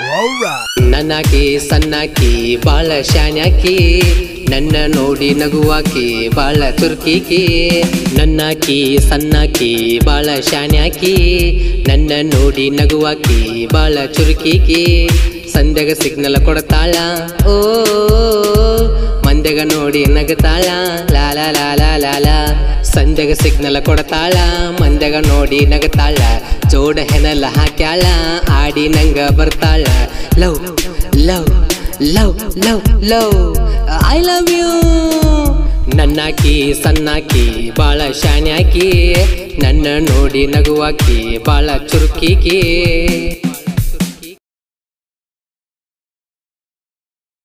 ನನ್ನಾಕಿ ಸಣ್ಣಾಕಿ ಬಾಳ ಶಾನ್ಯಾಕಿ ನನ್ನ ನೋಡಿ ನಗುವಾಕಿ ಬಾಳ ತುರ್ಕಿಕಿ ನನ್ನಾಕಿ ಸಣ್ಣಾಕಿ ಬಾಳ ಶಾನ್ಯಾಕಿ ನನ್ನ ನೋಡಿ ನಗುವಾಕಿ ಬಾಳ ಚುರುಕಿಕಿ ಸಂಧ್ಯಾಗ ಸಿಗ್ನಲ್ ಕೊಡ್ತಾಳ ಓ ಮಂದ್ಯಾಗ ನೋಡಿ ನಗತಾಳ ಲಾಲ ಲಾಲ ಲಾಲ ಸಂಧ್ಯಾಗ ಸಿಗ್ನಲ್ ಕೊಡ್ತಾಳ ಮಂದ್ಯಾಗ ನೋಡಿ ನಗತಾಳ ಜೋಡ ಹೆಣಲ ಹಾಕ್ಯಾಳ ಆಡಿ ನಂಗ ಬರ್ತಾಳ love love love love love I love you ನನ್ನಾಕಿ ಸಣ್ಣಾಕಿ ಬಾಳ ಶಾನ್ಯಾಕಿ ನನ್ನ ನೋಡಿ ನಗುವಾಕಿ ಬಾಳ ಚುರುಕಿಕಿ